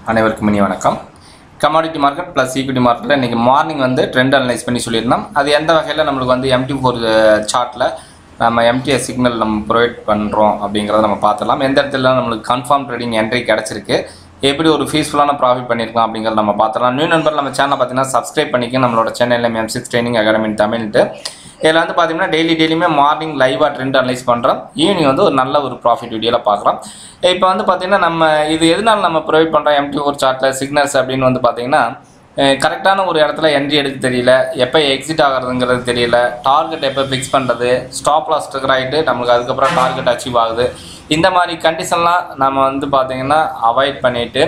அனைவருக்கும் இனி வணக்கம் கமாடிட்டி மார்க்கெட் ப்ளஸ் ஈக்விட்டி மார்க்கெட்டில் இன்றைக்கி மார்னிங் வந்து ட்ரெண்ட் அனலைஸ் பண்ணி சொல்லியிருந்தோம் அது எந்த வகையில் நம்மளுக்கு வந்து எம்டி ஃபோர் சார்ட்டில் நம்ம எம்டிஎஸ் சிக்னல் நம்ம ப்ரொவைட் பண்ணுறோம் அப்படிங்கிறத நம்ம பார்த்துடலாம் எந்த இடத்துல நம்மளுக்கு கன்ஃபார்ம் ட்ரேடிங் என்ட்ரி கிடச்சிருக்கு எப்படி ஒரு ஃபீஸ்ஃபுல்லான ப்ராஃபிட் பண்ணியிருக்கோம் அப்படிங்கிறத நம்ம பார்த்துடலாம் நியூ நண்பர் நம்ம சேனலை பார்த்தீங்கன்னா சப்ஸ்கிரைப் பண்ணிக்க நம்மளோட சென்னையில் எம் சிக்ஸ் ட்ரைனிங் அகாடமி தமிழ்ட்டு இதில் வந்து பார்த்தீங்கன்னா டெய்லி டெய்லியுமே மார்னிங் லைவாக ட்ரெண்ட் அனலைஸ் பண்ணுறோம் ஈவினிங் வந்து ஒரு நல்ல ஒரு ப்ராஃபிட் வீடியோவில் பார்க்குறோம் இப்போ வந்து பார்த்தீங்கன்னா நம்ம இது எதனால நம்ம ப்ரொவைட் பண்ணுறோம் எம்டி ஒரு சார்ட்டில் சிக்னல்ஸ் அப்படின்னு வந்து பார்த்தீங்கன்னா கரெக்டான ஒரு இடத்துல என்ட்ரி எடுக்க தெரியல எப்போ எக்ஸிட் ஆகிறதுங்கிறது தெரியல டார்கெட் எப்போ ஃபிக்ஸ் பண்ணுறது ஸ்டாப் லாஸ் ட்ரிகர் ஆகிட்டு நம்மளுக்கு அதுக்கப்புறம் டார்கெட் அச்சீவ் ஆகுது இந்த மாதிரி கண்டிஷன்லாம் நம்ம வந்து பார்த்தீங்கன்னா அவாய்ட் பண்ணிவிட்டு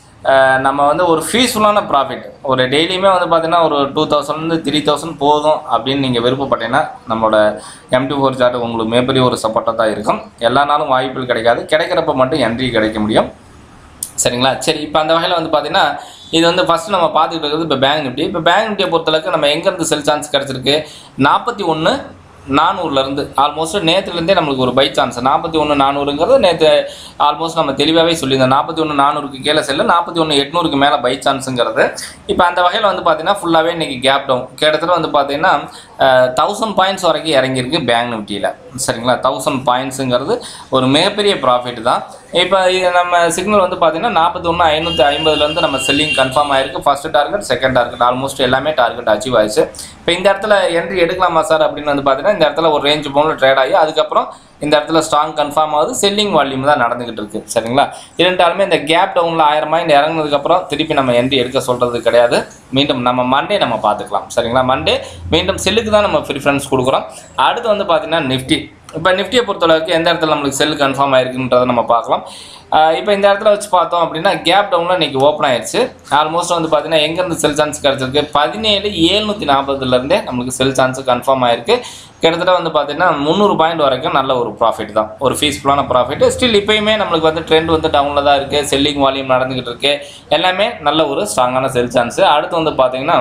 நம்ம வந்து ஒரு ஃபீஸ்ஃபுல்லான ப்ராஃபிட் ஒரு டெய்லியுமே வந்து பார்த்தீங்கன்னா ஒரு டூ தௌசண்ட்லேருந்து த்ரீ தௌசண்ட் போதும் அப்படின்னு நீங்கள் விருப்பப்பட்டீங்கன்னா நம்மளோட எம்டி ஃபோர் சார்ட் உங்களுக்கு மிகப்பெரிய ஒரு சப்போர்ட்டாக தான் இருக்கும் எல்லா நாளும் வாய்ப்புகள் கிடைக்காது கிடைக்கிறப்ப மட்டும் என்ட்ரி கிடைக்க முடியும் சரிங்களா சரி இப்போ அந்த வகையில் வந்து பார்த்தீங்கன்னா இது வந்து ஃபஸ்ட்டு நம்ம பார்த்துக்கிட்டு இருக்கிறது இப்போ பேங்க் நிஃப்டி இப்போ பேங்க் நிஃப்டியை பொறுத்தளவுக்கு நம்ம எங்கேருந்து செல் சான்ஸ் கிடச்சிருக்கு நாற்பத்தி ஒன்று நானூறுலேருந்து ஆல்மோஸ்ட் நேற்றுலேருந்தே நம்மளுக்கு ஒரு பை சான்ஸ் நாற்பத்தி ஒன்று நானூறுங்கிறது நேற்று ஆல்மோஸ்ட் நம்ம தெளிவாகவே சொல்லியிருந்தோம் நாற்பத்தி ஒன்று நானூறுக்கு கீழே செல்லு நாற்பத்தி ஒன்று எட்நூறுக்கு மேலே பை சான்ஸுங்கிறது இப்போ அந்த வகையில் வந்து பார்த்தீங்கன்னா ஃபுல்லாகவே இன்றைக்கி கேப் டவுன் கிட்டத்தட்ட வந்து பார்த்தீங்கன்னா தௌசண்ட் பாயிண்ட்ஸ் வரைக்கும் இறங்கியிருக்கு பேங்க் நிஃப்டியில் சரிங்களா தௌசண்ட் பாயிண்ட்ஸுங்கிறது ஒரு மிகப்பெரிய ப்ராஃபிட் தான் இப்போ இது நம்ம சிக்னல் வந்து பார்த்தீங்கன்னா நாற்பத்தி ஒன்று ஐநூற்றி ஐம்பதுலேருந்து நம்ம செல்லிங் கன்ஃபார்ம் ஆயிருக்கு first target second target almost எல்லாமே டார்கெட் அச்சீவ் ஆயிடுச்சு இப்போ இந்த இடத்துல என்ட்ரி எடுக்கலாமா சார் அப்படின்னு வந்து பார்த்தீங்கன்னா இந்த இடத்துல ஒரு ரேஞ்ச் போனில் ட்ரேட் ஆகி அதுக்கப்புறம் இந்த இடத்துல ஸ்ட்ராங் கன்ஃபார்ம் ஆகுது செல்லிங் வால்யூம் தான் நடந்துகிட்டு இருக்கு சரிங்களா இரண்டாலுமே இந்த கேப் டவுனில் ஆயிரம் மைண்ட் இறங்குனதுக்கப்புறம் திருப்பி நம்ம என்ட்ரி எடுக்க சொல்கிறது கிடையாது மீண்டும் நம்ம மண்டே நம்ம பார்த்துக்கலாம் சரிங்களா மண்டே மீண்டும் செல்லுக்கு தான் நம்ம ப்ரிஃபரன்ஸ் கொடுக்குறோம் அடுத்து வந்து பார்த்தீங்கன்னா நிஃப்டி இப்போ நிஃப்டியை பொறுத்தளவுக்கு எந்த இடத்துல நம்மளுக்கு செல் கன்ஃபார்ம் ஆயிருக்குன்றதை நம்ம பார்க்கலாம் இப்போ இந்த இடத்துல வச்சு பார்த்தோம் அப்படின்னா கேப் டவுனில் இன்றைக்கி ஓப்பன் ஆயிடுச்சு ஆல்மோஸ்ட் வந்து பார்த்தீங்கன்னா எங்கேருந்து செல் சான்ஸ் கிடச்சிருக்கு பதினேழு ஏழ்நூற்றி நாற்பதுலேருந்தே நம்மளுக்கு செல் சான்ஸ் கன்ஃபார்ம் ஆயிருக்கு கிட்டத்தட்ட வந்து பார்த்தீங்கன்னா முந்நூறு பாயிண்ட் வரைக்கும் நல்ல ஒரு ப்ராஃபிட் தான் ஒரு ஃபீஸ்ஃபுல்லான ப்ராஃபிட் ஸ்டில் இப்போயுமே நம்மளுக்கு வந்து ட்ரெண்ட் வந்து டவுனில் தான் இருக்குது செல்லிங் வால்யூம் நடந்துக்கிட்டு இருக்கு எல்லாமே நல்ல ஒரு ஸ்ட்ராங்கான செல் சான்ஸு அடுத்து வந்து பார்த்தீங்கன்னா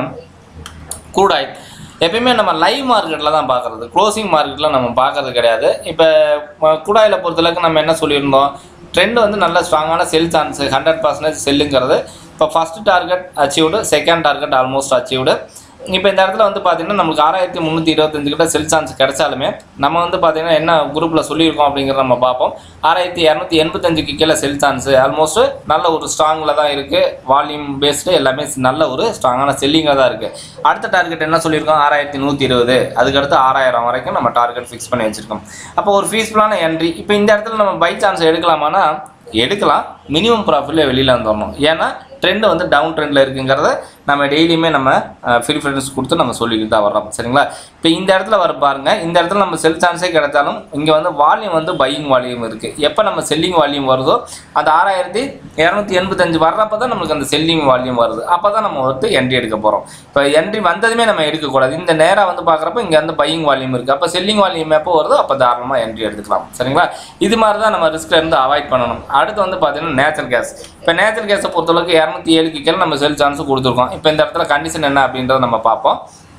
க்ரூட் ஆயில் எப்பயுமே நம்ம லைவ் மார்க்கெட்டில் தான் பார்க்குறது க்ளோசிங் மார்க்கெட்டில் நம்ம பார்க்கறது கிடையாது இப்போ குடாயில் பொறுத்தளவுக்கு நம்ம என்ன சொல்லியிருந்தோம் ட்ரெண்ட் வந்து நல்ல ஸ்ட்ராங்கான செல் சான்ஸ் ஹண்ட்ரட் பர்சன்டேஜ் செல்லுங்கிறது இப்போ first target achieved second target almost achieved இப்போ இந்த இடத்துல வந்து பார்த்தீங்கன்னா நம்மளுக்கு ஆறாயிரத்தி முந்நூற்றி இருபத்தஞ்சு கிட்ட செல் சான்ஸ் கிடைச்சாலுமே நம்ம வந்து பார்த்தீங்கன்னா என்ன குரூப்பில் சொல்லியிருக்கோம் அப்படிங்கிறத நம்ம பார்ப்போம் ஆறாயிரத்தி இரநூத்தி எண்பத்தஞ்சுக்கு கீழே செல் சான்ஸ் ஆல்மோஸ்ட் நல்ல ஒரு ஸ்ட்ராங்கில் தான் இருக்குது வால்யூம் பேஸ்டு எல்லாமே நல்ல ஒரு ஸ்ட்ராங்கான செல்லிங்காக தான் இருக்குது அடுத்த டார்கெட் என்ன சொல்லியிருக்கோம் ஆறாயிரத்தி நூற்றி இருபது அதுக்கடுத்து ஆறாயிரம் வரைக்கும் நம்ம டார்கெட் ஃபிக்ஸ் பண்ணி வச்சுருக்கோம் அப்போ ஒரு ஃபீஸ்ஃபுல்லான என்ட்ரி இப்போ இந்த இடத்துல நம்ம பை சான்ஸ் எடுக்கலாமான்னா எடுக்கலாம் மினிமம் ப்ராஃபிட்டில் வெளியில் வந்துடணும் ஏன்னா ட்ரெண்டு வந்து டவுன் ட்ரெண்டில் இருக்குங்கிறத நம்ம டெய்லியுமே நம்ம ப்ரிஃபரன்ஸ் கொடுத்து நம்ம சொல்லிக்கிட்டு தான் வர்றோம் சரிங்களா இப்போ இந்த இடத்துல வர பாருங்க இந்த இடத்துல நம்ம செல் சான்ஸே கிடைச்சாலும் இங்கே வந்து வால்யூம் வந்து பையிங் வால்யூம் இருக்குது எப்போ நம்ம செல்லிங் வால்யூம் வருதோ அந்த ஆறாயிரத்தி இரநூத்தி எண்பத்தஞ்சு வர்றப்போ தான் நம்மளுக்கு அந்த செல்லிங் வால்யூம் வருது அப்போ தான் நம்ம வந்து என்ட்ரி எடுக்க போகிறோம் இப்போ என்ட்ரி வந்ததுமே நம்ம எடுக்கக்கூடாது இந்த நேராக வந்து பார்க்குறப்ப இங்கே வந்து பையிங் வால்யூம் இருக்குது அப்போ செல்லிங் வால்யூம் எப்போ வருதோ அப்போ தாராளமாக என்ட்ரி எடுத்துக்கலாம் சரிங்களா இது மாதிரி தான் நம்ம ரிஸ்க்ல இருந்து அவாய்ட் பண்ணணும் அடுத்து வந்து பார்த்தீங்கன்னா நேச்சுரல் கேஸ் இப்போ நேச்சுரல் கேஸை பொறுத்தளவுக்கு இரநூத்தி ஏழுக்கு கீழே நம்ம செல் சான்ஸ் கொடுத்துருக்கோம் இப்போ இந்த இடத்துல கண்டிஷன் என்ன அப்படின்றத நம்ம பார்ப்போம்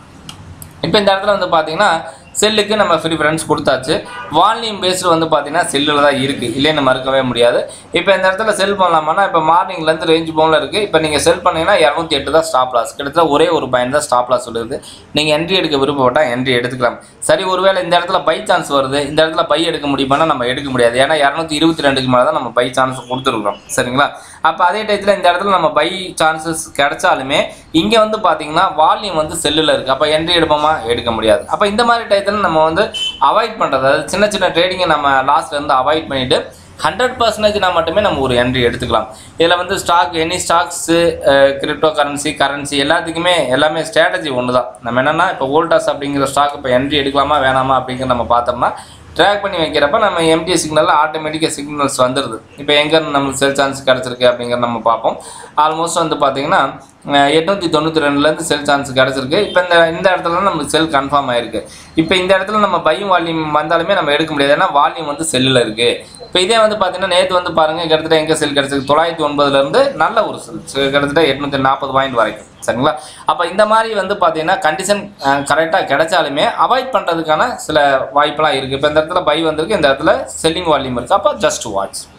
இப்போ இந்த இடத்துல வந்து பார்த்தீங்கன்னா செல்லுக்கு நம்ம ப்ரிஃபரன்ஸ் கொடுத்தாச்சு வால்யூம் பேஸ்டு வந்து பார்த்தீங்கன்னா செல்லில் தான் இருக்குது இல்லைன்னு மறுக்கவே முடியாது இப்போ இந்த இடத்துல செல் பண்ணலாமான்னா இப்போ மார்னிங்லேருந்து ரேஞ்ச் போனில் இருக்குது இப்போ நீங்கள் செல் பண்ணீங்கன்னா இரநூத்தி எட்டு தான் ஸ்டாப் லாஸ் கிட்டத்தட்ட ஒரே ஒரு பாயிண்ட் தான் ஸ்டாப் லாஸ் சொல்லுது நீங்கள் என்ட்ரி எடுக்க விருப்பப்பட்டால் என்ட்ரி எடுத்துக்கலாம் சரி ஒருவேளை இந்த இடத்துல பை சான்ஸ் வருது இந்த இடத்துல பை எடுக்க முடியுமானா நம்ம எடுக்க முடியாது ஏன்னா இரநூத்தி இருபத்தி ரெண்டுக்கு மேலே தான் நம்ம பை சான்ஸ் கொடுத்துருக்குறோம் சரிங்களா அப்போ அதே டயத்தில் இந்த இடத்துல நம்ம பை சான்சஸ் கிடைச்சாலுமே இங்கே வந்து பார்த்தீங்கன்னா வால்யூம் வந்து செல்லில் இருக்குது அப்போ என்ட்ரி எடுப்போமா எடுக்க முடியாது அப்போ இந்த மாதிரி டயத்தில் நம்ம வந்து அவாய்ட் பண்ணுறது அதாவது சின்ன சின்ன ட்ரேடிங்கை நம்ம லாஸ்ட்லேருந்து அவாய்ட் பண்ணிவிட்டு ஹண்ட்ரட் பர்சன்டேஜ்னா மட்டுமே நம்ம ஒரு என்ட்ரி எடுத்துக்கலாம் இதில் வந்து stock any stocks crypto currency currency எல்லாத்துக்குமே எல்லாமே ஸ்ட்ராட்டஜி ஒன்று தான் நம்ம என்னென்னா இப்போ ஓல்டாஸ் அப்படிங்கிற ஸ்டாக் இப்போ என்ட்ரி எடுக்கலாமா வேணாமா அப்படிங்கிற நம்ம பார்த்தோம்னா ட்ராக் பண்ணி வைக்கிறப்ப நம்ம எம்டி சிக்னலில் ஆட்டோமேட்டிக்காக சிக்னல்ஸ் வந்துடுது இப்போ எங்கே நம்மளுக்கு செல் சான்ஸ் கிடச்சிருக்கு அப்படிங்கிறத நம்ம பார்ப்போம் ஆல்மோஸ்ட் வந்து பார்த்தீங்கன்னா எட்நூற்றி தொண்ணூற்றி ரெண்டுலேருந்து செல் சான்ஸ் கிடச்சிருக்கு இப்போ இந்த இந்த இடத்துல நம்மளுக்கு செல் கன்ஃபார்ம் ஆயிருக்கு இப்போ இந்த இடத்துல நம்ம பையும் வால்யூம் வந்தாலுமே நம்ம எடுக்க முடியாது ஏன்னா வால்யூம் வந்து செல்லில் இருக்குது இப்போ இதே வந்து பார்த்தீங்கன்னா நேற்று வந்து பாருங்கள் கிட்டத்தட்ட எங்கே செல் கிடச்சிருக்கு தொள்ளாயிரத்தி ஒன்பதுலேருந்து நல்ல ஒரு செல் கிட்டத்தட்ட எட்நூற்றி நாற்பது பாயிண்ட் வரைக்கும் சரிங்களா அப்போ இந்த மாதிரி வந்து பார்த்தீங்கன்னா கண்டிஷன் கரெக்டாக கிடைச்சாலுமே அவாய்ட் பண்ணுறதுக்கான சில வாய்ப்பெல்லாம் இருக்குது இப்போ இந்த இடத்துல பை வந்திருக்கு இந்த இடத்துல செல்லிங் வால்யூம் இருக்குது அப்போ ஜஸ்ட் வாட்ச்